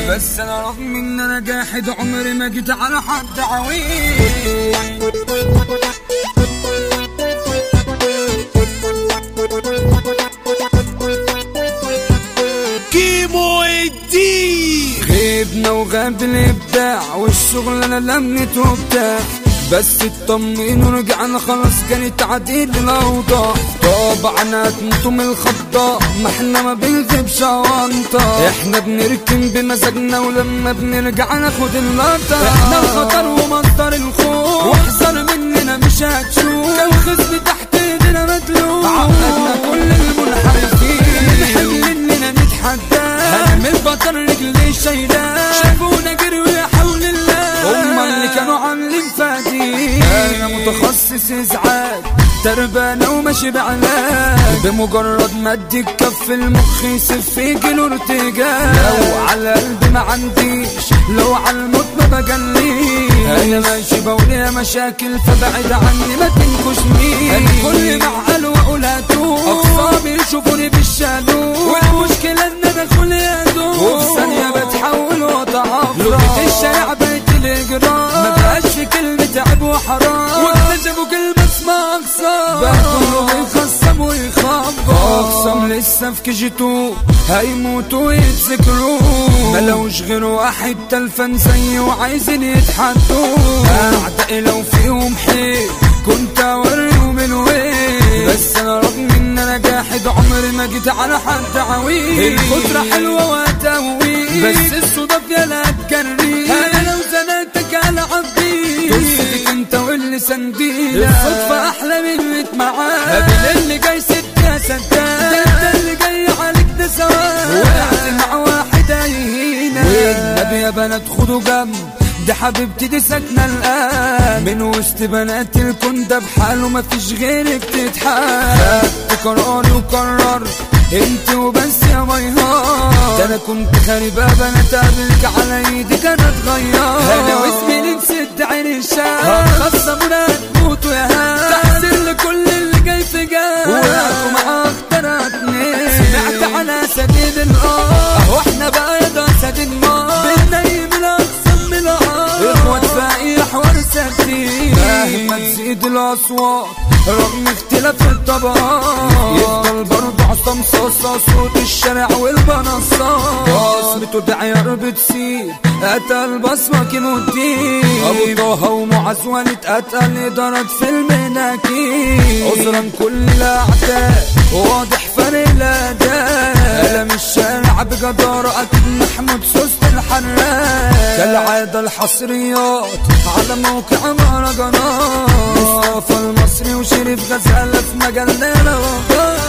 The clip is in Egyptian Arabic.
بس انا رغم ان انا جاحد عمري ما جيت على حد عويل كيمو الدين غيبنا وغاب الابداع والشغل انا لمنت وبتاع بس اطمئن ورجعنا خلاص كانت عديل الاوضاع طبعا انتم الخضة ما احنا ما بنغيبش اوانطة احنا بنركن بمزاجنا ولما بنرجع ناخد اللقطة احنا الخطر ومصدر الخوف واحذر مننا مش هتشوف كان خصم تحت ايدينا مدلوق عقدنا كل المنحرفين نحل اننا نتحدى هنعمل بطل رجلي شايلاه شافونا جروا يا حول الله هما اللي كانوا عاملين فادي انا متخصص ازعاج تربانة وماشي بعلاج بمجرد ما اديك كف المخ يسف في جيله ارتجاج لو على قلبي ما عنديش لو على الموت ما بجليش انا ماشي بقول يا مشاكل فبعد عني ما تنكشنيش الكل معقل واقول هاتوه اقصابي يشوفوني بالشالوت والمشكلة ان انا كل يدوب وفي ثانية بتحول واتعفرت لغة الشارع بقت الاجرام ما بقاش في كلمة عيب وحرام واكتشفوا كلمة اسمها اقسام بقى كله بيخصم ويخبط اقسم لسه في كي تو هيموتوا ويتذكروا ملوش غير واحد تلفن زيي وعايزين يتحدوا اعدائي لو فيهم حيل كنت اوريهم الويل بس انا رغم ان انا جاحد عمري ما جيت على حد عويل الخضرة حلوة وتهويل بس الصدف يا لا تجري انا لو زنقتك على عبدي قصتك انت واللي سنديلة الصدفة احلى من ميت معاك قبل اللي جاي ست يا سداد ده انت اللي جاي عليك ده سواد وقعت مع واحد هيهينا والنبي يا بنات خدوا جنب دي حبيبتي دي ساكنة الآن من وسط بنات الكون ده بحاله مفيش غيرك تتحال خدت قراري وقرر انت وبس يا ميهار ده انا كنت خاربة بنات قابلك على ايدي كانت اتغير انا واسمي نسيت عين الشام خصمونا هتموتوا يا هام تحسن لكل اللي جاي في جام وقعتوا مع اخترتني سمعت على سديد الارض اهو احنا بقى يا ده سديد النار بننيم الاقسام من الارض اخوات باقي حوار ثابتين مهما تزيد الاصوات رغم اختلاف الطبقات يفضل برضه عصام صاصة صوت الشارع والبنصات بصمته بعيار بتسيب قتل بصمة كيمو الدين ابو طه ومعز ولد قتل ادارات في المناكين عذرا كل الاعداء واضح فرق الاداء قلم الشارع بجدارة اكيد محمود سوست الحراق كالعادة الحصريات على موقع مهرجانات مصطفى المصري وشريف غزالة في مجالنا